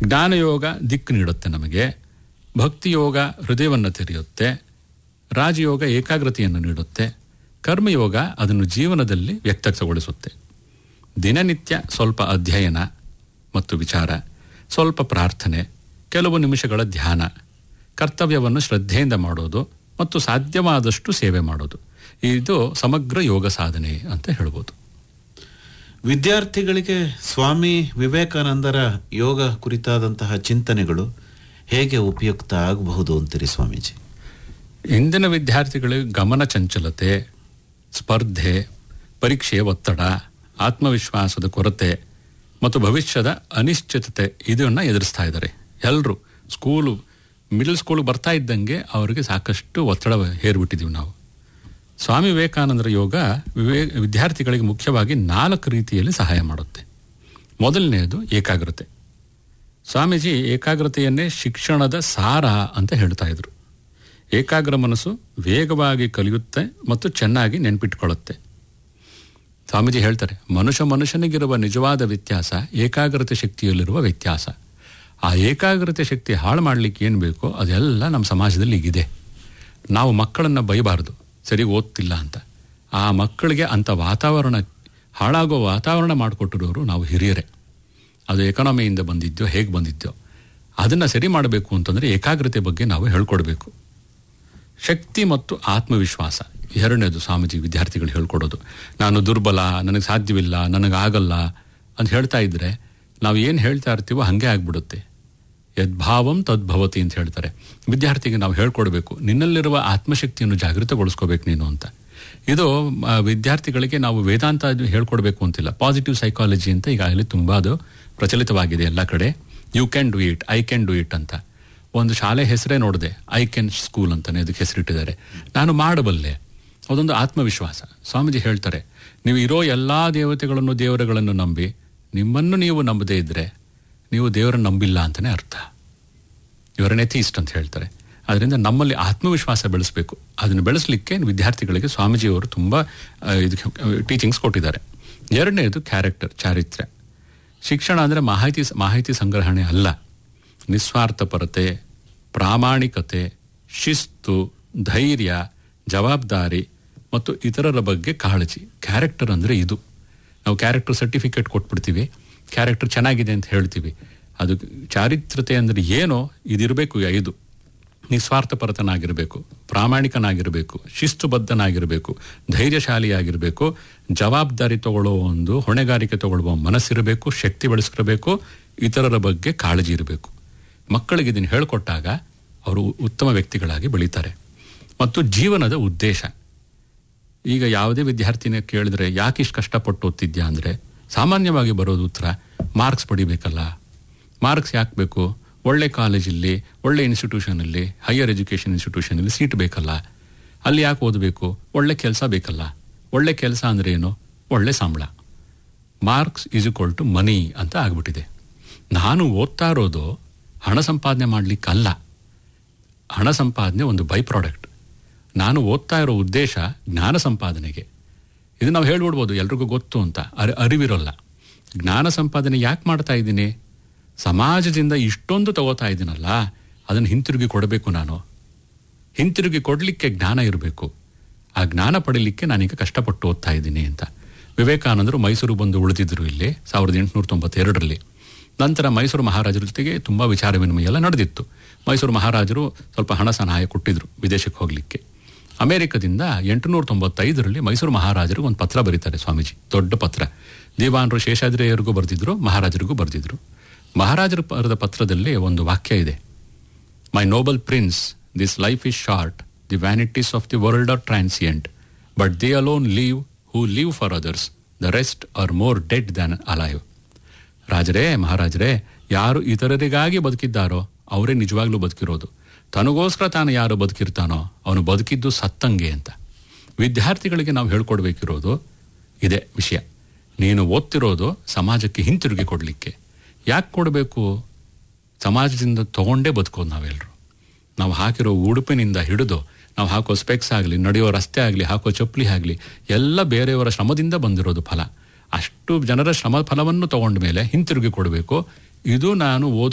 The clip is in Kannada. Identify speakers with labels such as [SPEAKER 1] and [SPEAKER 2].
[SPEAKER 1] ಜ್ಞಾನಯೋಗ ದಿಕ್ಕು ನೀಡುತ್ತೆ ನಮಗೆ ಭಕ್ತಿಯೋಗ ಹೃದಯವನ್ನು ತೆರೆಯುತ್ತೆ ರಾಜಯೋಗ ಏಕಾಗ್ರತೆಯನ್ನು ನೀಡುತ್ತೆ ಕರ್ಮಯೋಗ ಅದನ್ನು ಜೀವನದಲ್ಲಿ ವ್ಯಕ್ತಗೊಳಿಸುತ್ತೆ ದಿನನಿತ್ಯ ಸ್ವಲ್ಪ ಅಧ್ಯಯನ ಮತ್ತು ವಿಚಾರ ಸ್ವಲ್ಪ ಪ್ರಾರ್ಥನೆ ಕೆಲವು ನಿಮಿಷಗಳ ಧ್ಯಾನ ಕರ್ತವ್ಯವನ್ನು ಶ್ರದ್ಧೆಯಿಂದ ಮಾಡೋದು ಮತ್ತು ಸಾಧ್ಯವಾದಷ್ಟು ಸೇವೆ ಮಾಡೋದು ಇದು ಸಮಗ್ರ ಯೋಗ ಸಾಧನೆ ಅಂತ ಹೇಳ್ಬೋದು
[SPEAKER 2] ವಿದ್ಯಾರ್ಥಿಗಳಿಗೆ ಸ್ವಾಮಿ ವಿವೇಕಾನಂದರ ಯೋಗ ಕುರಿತಾದಂತಹ ಚಿಂತನೆಗಳು ಹೇಗೆ ಉಪಯುಕ್ತ ಆಗಬಹುದು ಅಂತೀರಿ ಸ್ವಾಮೀಜಿ
[SPEAKER 1] ಇಂದಿನ ವಿದ್ಯಾರ್ಥಿಗಳಿಗೆ ಗಮನ ಚಂಚಲತೆ ಸ್ಪರ್ಧೆ ಪರೀಕ್ಷೆಯ ಒತ್ತಡ ಆತ್ಮವಿಶ್ವಾಸದ ಕೊರತೆ ಮತ್ತು ಭವಿಷ್ಯದ ಅನಿಶ್ಚಿತತೆ ಇದನ್ನು ಎದುರಿಸ್ತಾ ಇದ್ದಾರೆ ಎಲ್ಲರೂ ಸ್ಕೂಲು ಮಿಡಲ್ ಸ್ಕೂಲ್ಗೆ ಬರ್ತಾ ಇದ್ದಂಗೆ ಅವರಿಗೆ ಸಾಕಷ್ಟು ಒತ್ತಡ ಹೇರ್ಬಿಟ್ಟಿದ್ದೀವಿ ನಾವು ಸ್ವಾಮಿ ವಿವೇಕಾನಂದರ ಯೋಗ ವಿವೇ ವಿದ್ಯಾರ್ಥಿಗಳಿಗೆ ಮುಖ್ಯವಾಗಿ ನಾಲ್ಕು ರೀತಿಯಲ್ಲಿ ಸಹಾಯ ಮಾಡುತ್ತೆ ಮೊದಲನೆಯದು ಏಕಾಗ್ರತೆ ಸ್ವಾಮೀಜಿ ಏಕಾಗ್ರತೆಯನ್ನೇ ಶಿಕ್ಷಣದ ಸಾರ ಅಂತ ಹೇಳ್ತಾ ಇದ್ರು ಏಕಾಗ್ರ ಮನಸ್ಸು ವೇಗವಾಗಿ ಕಲಿಯುತ್ತೆ ಮತ್ತು ಚೆನ್ನಾಗಿ ನೆನ್ಪಿಟ್ಕೊಳ್ಳುತ್ತೆ ಸ್ವಾಮೀಜಿ ಹೇಳ್ತಾರೆ ಮನುಷ್ಯ ಮನುಷ್ಯನಿಗಿರುವ ನಿಜವಾದ ವ್ಯತ್ಯಾಸ ಏಕಾಗ್ರತೆ ಶಕ್ತಿಯಲ್ಲಿರುವ ವ್ಯತ್ಯಾಸ ಆ ಏಕಾಗ್ರತೆ ಶಕ್ತಿ ಹಾಳು ಮಾಡಲಿಕ್ಕೆ ಏನು ಬೇಕೋ ಅದೆಲ್ಲ ನಮ್ಮ ಸಮಾಜದಲ್ಲಿ ಈಗಿದೆ ನಾವು ಮಕ್ಕಳನ್ನು ಬೈಬಾರ್ದು ಸರಿ ಓದ್ತಿಲ್ಲ ಅಂತ ಆ ಮಕ್ಕಳಿಗೆ ಅಂಥ ವಾತಾವರಣ ಹಾಳಾಗೋ ವಾತಾವರಣ ಮಾಡಿಕೊಟ್ಟಿರೋರು ನಾವು ಹಿರಿಯರೇ ಅದು ಎಕಾನಮಿಯಿಂದ ಬಂದಿದ್ದೋ ಹೇಗೆ ಬಂದಿದ್ದೋ ಅದನ್ನು ಸರಿ ಮಾಡಬೇಕು ಅಂತಂದರೆ ಏಕಾಗ್ರತೆ ಬಗ್ಗೆ ನಾವು ಹೇಳ್ಕೊಡ್ಬೇಕು ಶಕ್ತಿ ಮತ್ತು ಆತ್ಮವಿಶ್ವಾಸ ಎರಡನೇದು ಸ್ವಾಮೀಜಿ ವಿದ್ಯಾರ್ಥಿಗಳು ಹೇಳ್ಕೊಡೋದು ನಾನು ದುರ್ಬಲ ನನಗೆ ಸಾಧ್ಯವಿಲ್ಲ ನನಗಾಗಲ್ಲ ಅಂತ ಹೇಳ್ತಾ ಇದ್ದರೆ ನಾವು ಏನು ಹೇಳ್ತಾ ಇರ್ತೀವೋ ಹಾಗೆ ಆಗ್ಬಿಡುತ್ತೆ ಯದ್ಭಾವಂ ತದ್ಭವತಿ ಅಂತ ಹೇಳ್ತಾರೆ ವಿದ್ಯಾರ್ಥಿಗೆ ನಾವು ಹೇಳ್ಕೊಡ್ಬೇಕು ನಿನ್ನಲ್ಲಿರುವ ಆತ್ಮಶಕ್ತಿಯನ್ನು ಜಾಗೃತಗೊಳಿಸ್ಕೋಬೇಕು ನೀನು ಅಂತ ಇದು ಆ, ವಿದ್ಯಾರ್ಥಿಗಳಿಗೆ ನಾವು ವೇದಾಂತ ಅದು ಹೇಳ್ಕೊಡ್ಬೇಕು ಅಂತಿಲ್ಲ ಪಾಸಿಟಿವ್ ಸೈಕಾಲಜಿ ಅಂತ ಈಗಾಗಲೇ ತುಂಬ ಅದು ಪ್ರಚಲಿತವಾಗಿದೆ ಎಲ್ಲ ಕಡೆ you can do it I can do it ಅಂತ ಒಂದು ಶಾಲೆ ಹೆಸರೇ ನೋಡಿದೆ ಐ ಕ್ಯಾನ್ ಸ್ಕೂಲ್ ಅಂತಾನೆ ಅದಕ್ಕೆ ಹೆಸರಿಟ್ಟಿದ್ದಾರೆ ನಾನು ಮಾಡಬಲ್ಲೆ ಅದೊಂದು ಆತ್ಮವಿಶ್ವಾಸ ಸ್ವಾಮೀಜಿ ಹೇಳ್ತಾರೆ ನೀವು ಇರೋ ಎಲ್ಲ ದೇವತೆಗಳನ್ನು ದೇವರುಗಳನ್ನು ನಂಬಿ ನಿಮ್ಮನ್ನು ನೀವು ನಂಬದೇ ಇದ್ದರೆ ನೀವು ದೇವರನ್ನು ನಂಬಿಲ್ಲ ಅಂತಲೇ ಅರ್ಥ ಇವರನ್ನೇ ಥೀಸ್ಟ್ ಅಂತ ಹೇಳ್ತಾರೆ ಅದರಿಂದ ನಮ್ಮಲ್ಲಿ ಆತ್ಮವಿಶ್ವಾಸ ಬೆಳೆಸಬೇಕು ಅದನ್ನು ಬೆಳೆಸಲಿಕ್ಕೆ ವಿದ್ಯಾರ್ಥಿಗಳಿಗೆ ಸ್ವಾಮೀಜಿಯವರು ತುಂಬ ಆ, ಇದಕ್ಕೆ ಟೀಚಿಂಗ್ಸ್ ಕೊಟ್ಟಿದ್ದಾರೆ ಎರಡನೇದು ಕ್ಯಾರೆಕ್ಟರ್ ಚಾರಿತ್ರ್ಯ ಶಿಕ್ಷಣ ಅಂದರೆ ಮಾಹಿತಿ ಮಾಹಿತಿ ಸಂಗ್ರಹಣೆ ಅಲ್ಲ ನಿಸ್ವಾರ್ಥಪರತೆ ಪ್ರಾಮಾಣಿಕತೆ ಶಿಸ್ತು ಧೈರ್ಯ ಜವಾಬ್ದಾರಿ ಮತ್ತು ಇತರರ ಬಗ್ಗೆ ಕಾಳಜಿ ಕ್ಯಾರೆಕ್ಟರ್ ಅಂದರೆ ಇದು ನಾವು ಕ್ಯಾರೆಕ್ಟರ್ ಸರ್ಟಿಫಿಕೇಟ್ ಕೊಟ್ಬಿಡ್ತೀವಿ ಕ್ಯಾರೆಕ್ಟರ್ ಚೆನ್ನಾಗಿದೆ ಅಂತ ಹೇಳ್ತೀವಿ ಅದು ಚಾರಿತ್ರತೆ ಅಂದರೆ ಏನೋ ಇದಿರಬೇಕು ಈ ಐದು ನಿಸ್ವಾರ್ಥಪರತನಾಗಿರಬೇಕು ಪ್ರಾಮಾಣಿಕನಾಗಿರಬೇಕು ಶಿಸ್ತುಬದ್ಧನಾಗಿರಬೇಕು ಧೈರ್ಯಶಾಲಿಯಾಗಿರಬೇಕು ಜವಾಬ್ದಾರಿ ತಗೊಳ್ಳೋ ಒಂದು ಹೊಣೆಗಾರಿಕೆ ತಗೊಳ್ಳುವ ಮನಸ್ಸಿರಬೇಕು ಶಕ್ತಿ ಬೆಳೆಸಿರಬೇಕು ಇತರರ ಬಗ್ಗೆ ಕಾಳಜಿ ಇರಬೇಕು ಮಕ್ಕಳಿಗೆ ಇದನ್ನು ಹೇಳಿಕೊಟ್ಟಾಗ ಅವರು ಉತ್ತಮ ವ್ಯಕ್ತಿಗಳಾಗಿ ಬೆಳೀತಾರೆ ಮತ್ತು ಜೀವನದ ಉದ್ದೇಶ ಈಗ ಯಾವುದೇ ವಿದ್ಯಾರ್ಥಿನ ಕೇಳಿದ್ರೆ ಯಾಕೆ ಇಷ್ಟು ಕಷ್ಟಪಟ್ಟು ಓದ್ತಿದ್ಯಾ ಅಂದರೆ ಸಾಮಾನ್ಯವಾಗಿ ಬರೋದು ಉತ್ತರ ಮಾರ್ಕ್ಸ್ ಪಡಿಬೇಕಲ್ಲ ಮಾರ್ಕ್ಸ್ ಯಾಕೆ ಬೇಕು ಒಳ್ಳೆ ಕಾಲೇಜಲ್ಲಿ ಒಳ್ಳೆ ಇನ್ಸ್ಟಿಟ್ಯೂಷನಲ್ಲಿ ಹೈಯರ್ ಎಜುಕೇಷನ್ ಇನ್ಸ್ಟಿಟ್ಯೂಷನಲ್ಲಿ ಸೀಟ್ ಬೇಕಲ್ಲ ಅಲ್ಲಿ ಯಾಕೆ ಓದಬೇಕು ಒಳ್ಳೆ ಕೆಲಸ ಬೇಕಲ್ಲ ಒಳ್ಳೆ ಕೆಲಸ ಅಂದರೆ ಏನು ಒಳ್ಳೆ ಸಂಬಳ marks is equal to money ಅಂತ ಆಗ್ಬಿಟ್ಟಿದೆ ನಾನು ಓದ್ತಾ ಇರೋದು ಹಣ ಸಂಪಾದನೆ ಮಾಡಲಿಕ್ಕಲ್ಲ ಹಣ ಸಂಪಾದನೆ ಒಂದು ಬೈ ಪ್ರಾಡಕ್ಟ್ ನಾನು ಓದ್ತಾ ಇರೋ ಉದ್ದೇಶ ಜ್ಞಾನ ಸಂಪಾದನೆಗೆ ಇದು ನಾವು ಹೇಳ್ಬಿಡ್ಬೋದು ಎಲ್ರಿಗೂ ಗೊತ್ತು ಅಂತ ಅರಿ ಅರಿವಿರೋಲ್ಲ ಜ್ಞಾನ ಸಂಪಾದನೆ ಯಾಕೆ ಮಾಡ್ತಾ ಇದ್ದೀನಿ ಸಮಾಜದಿಂದ ಇಷ್ಟೊಂದು ತಗೋತಾ ಇದ್ದೀನಲ್ಲ ಅದನ್ನು ಹಿಂತಿರುಗಿ ಕೊಡಬೇಕು ನಾನು ಹಿಂತಿರುಗಿ ಕೊಡಲಿಕ್ಕೆ ಜ್ಞಾನ ಇರಬೇಕು ಆ ಜ್ಞಾನ ಪಡೀಲಿಕ್ಕೆ ನಾನೀಗ ಕಷ್ಟಪಟ್ಟು ಓದ್ತಾ ಇದ್ದೀನಿ ಅಂತ ವಿವೇಕಾನಂದರು ಮೈಸೂರು ಬಂದು ಉಳಿದಿದ್ದರು ಇಲ್ಲಿ ಸಾವಿರದ ಎಂಟುನೂರ ತೊಂಬತ್ತೆರಡರಲ್ಲಿ ನಂತರ ಮೈಸೂರು ಮಹಾರಾಜರ ಜೊತೆಗೆ ತುಂಬ ವಿಚಾರ ವಿನಿಮಯ ಎಲ್ಲ ನಡೆದಿತ್ತು ಮೈಸೂರು ಮಹಾರಾಜರು ಸ್ವಲ್ಪ ಹಣ ಸಹಾಯ ಕೊಟ್ಟಿದ್ರು ವಿದೇಶಕ್ಕೆ ಹೋಗಲಿಕ್ಕೆ ಅಮೆರಿಕದಿಂದ ಎಂಟುನೂರ ತೊಂಬತ್ತೈದರಲ್ಲಿ ಮೈಸೂರು ಮಹಾರಾಜರು ಒಂದು ಪತ್ರ ಬರೀತಾರೆ ಸ್ವಾಮೀಜಿ ದೊಡ್ಡ ಪತ್ರ ದಿವಾನರು ಶೇಷಾದ್ರಿಯರಿಗೂ ಬರೆದಿದ್ರು ಮಹಾರಾಜರಿಗೂ ಬರೆದಿದ್ರು ಮಹಾರಾಜರು ಬರೆದ ಪತ್ರದಲ್ಲಿ ಒಂದು ವಾಕ್ಯ ಇದೆ my noble prince this life is short the vanities of the world are transient but they alone live who live for others the rest are more dead than alive ರಾಜರೇ ಮಹಾರಾಜರೇ ಯಾರು ಇತರರಿಗಾಗಿ ಬದುಕಿದ್ದಾರೋ ಅವರೇ ನಿಜವಾಗ್ಲೂ ಬದುಕಿರೋದು ತನಗೋಸ್ಕರ ತಾನು ಯಾರು ಬದುಕಿರ್ತಾನೋ ಅವನು ಬದುಕಿದ್ದು ಸತ್ತಂಗೆ ಅಂತ ವಿದ್ಯಾರ್ಥಿಗಳಿಗೆ ನಾವು ಹೇಳ್ಕೊಡ್ಬೇಕಿರೋದು ಇದೇ ವಿಷಯ ನೀನು ಓದ್ತಿರೋದು ಸಮಾಜಕ್ಕೆ ಹಿಂತಿರುಗಿ ಕೊಡಲಿಕ್ಕೆ ಯಾಕೆ ಕೊಡಬೇಕು ಸಮಾಜದಿಂದ ತಗೊಂಡೇ ಬದುಕೋದು ನಾವೆಲ್ಲರೂ ನಾವು ಹಾಕಿರೋ ಉಡುಪಿನಿಂದ ಹಿಡಿದು ನಾವು ಹಾಕೋ ಸ್ಪೆಕ್ಸ್ ಆಗಲಿ ನಡೆಯೋ ರಸ್ತೆ ಆಗಲಿ ಹಾಕೋ ಚಪ್ಪಲಿ ಆಗಲಿ ಎಲ್ಲ ಬೇರೆಯವರ ಶ್ರಮದಿಂದ ಬಂದಿರೋದು ಫಲ ಅಷ್ಟು ಜನರ ಶ್ರಮ ಫಲವನ್ನು ತಗೊಂಡ ಮೇಲೆ ಹಿಂತಿರುಗಿ ಕೊಡಬೇಕು ಇದು ನಾನು ಓದ್